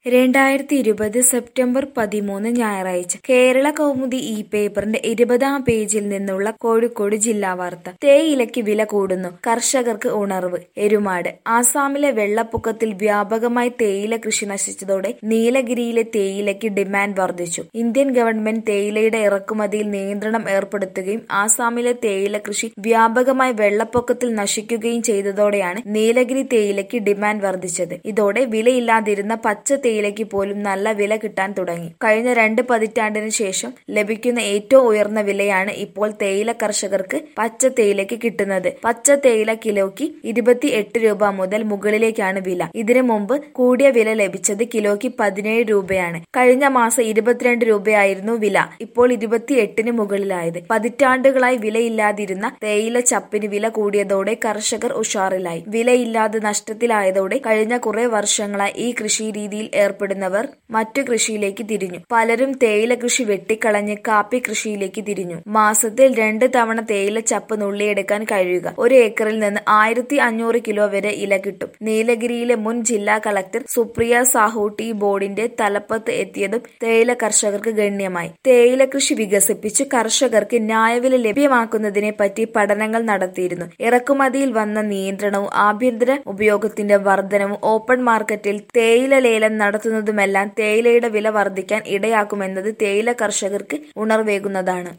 രണ്ടായിരത്തി ഇരുപത് സെപ്റ്റംബർ പതിമൂന്ന് ഞായറാഴ്ച കേരള കൗമുദി ഈ പേപ്പറിന്റെ ഇരുപതാം പേജിൽ നിന്നുള്ള കോഴിക്കോട് ജില്ലാ വാർത്ത തേയിലയ്ക്ക് വില കൂടുന്നു കർഷകർക്ക് ഉണർവ് എരുമാട് ആസാമിലെ വെള്ളപ്പൊക്കത്തിൽ വ്യാപകമായി തേയില കൃഷി നശിച്ചതോടെ നീലഗിരിയിലെ തേയിലയ്ക്ക് ഡിമാൻഡ് വർദ്ധിച്ചു ഇന്ത്യൻ ഗവൺമെന്റ് തേയിലയുടെ ഇറക്കുമതിയിൽ നിയന്ത്രണം ഏർപ്പെടുത്തുകയും ആസാമിലെ തേയില കൃഷി വ്യാപകമായി വെള്ളപ്പൊക്കത്തിൽ നശിക്കുകയും ചെയ്തതോടെയാണ് നീലഗിരി തേയിലയ്ക്ക് ഡിമാൻഡ് വർദ്ധിച്ചത് ഇതോടെ വിലയില്ലാതിരുന്ന പച്ച തേയിലയ്ക്ക് പോലും നല്ല വില കിട്ടാൻ തുടങ്ങി കഴിഞ്ഞ രണ്ട് പതിറ്റാണ്ടിന് ശേഷം ലഭിക്കുന്ന ഏറ്റവും ഉയർന്ന വിലയാണ് ഇപ്പോൾ തേയില കർഷകർക്ക് പച്ച തേയിലയ്ക്ക് കിട്ടുന്നത് പച്ച തേയില കിലോയ്ക്ക് ഇരുപത്തി എട്ട് രൂപ മുതൽ മുകളിലേക്കാണ് വില ഇതിനു മുമ്പ് കൂടിയ വില ലഭിച്ചത് കിലോയ്ക്ക് പതിനേഴ് രൂപയാണ് കഴിഞ്ഞ മാസം ഇരുപത്തിരണ്ട് രൂപയായിരുന്നു വില ഇപ്പോൾ ഇരുപത്തി എട്ടിന് മുകളിലായത് പതിറ്റാണ്ടുകളായി വിലയില്ലാതിരുന്ന തേയില ചപ്പിന് വില കൂടിയതോടെ കർഷകർ ഉഷാറിലായി വിലയില്ലാതെ നഷ്ടത്തിലായതോടെ കഴിഞ്ഞ കുറെ വർഷങ്ങളായി ഈ കൃഷി രീതിയിൽ ഏർപ്പെടുന്നവർ മറ്റു കൃഷിയിലേക്ക് തിരിഞ്ഞു പലരും തേയില കൃഷി വെട്ടിക്കളഞ്ഞ് കാപ്പി കൃഷിയിലേക്ക് തിരിഞ്ഞു മാസത്തിൽ രണ്ട് തവണ തേയില ചപ്പ് നുള്ളിയെടുക്കാൻ കഴിയുക ഒരു ഏക്കറിൽ നിന്ന് ആയിരത്തി അഞ്ഞൂറ് കിലോ വരെ ഇല കിട്ടും നീലഗിരിയിലെ മുൻ ജില്ലാ കളക്ടർ സുപ്രിയ സാഹു ടീ ബോർഡിന്റെ തലപ്പത്ത് എത്തിയതും തേയില കർഷകർക്ക് ഗണ്യമായി തേയില കൃഷി വികസിപ്പിച്ച് കർഷകർക്ക് ന്യായവില ലഭ്യമാക്കുന്നതിനെ പറ്റി പഠനങ്ങൾ നടത്തിയിരുന്നു ഇറക്കുമതിയിൽ വന്ന നിയന്ത്രണവും ആഭ്യന്തര ഉപയോഗത്തിന്റെ വർധനവും ഓപ്പൺ മാർക്കറ്റിൽ തേയില ലേലം നടത്തുന്നതുമെല്ലാം തേയിലയുടെ വില വർദ്ധിക്കാൻ ഇടയാക്കുമെന്നത് തേയില കർഷകർക്ക് ഉണർവേകുന്നതാണ്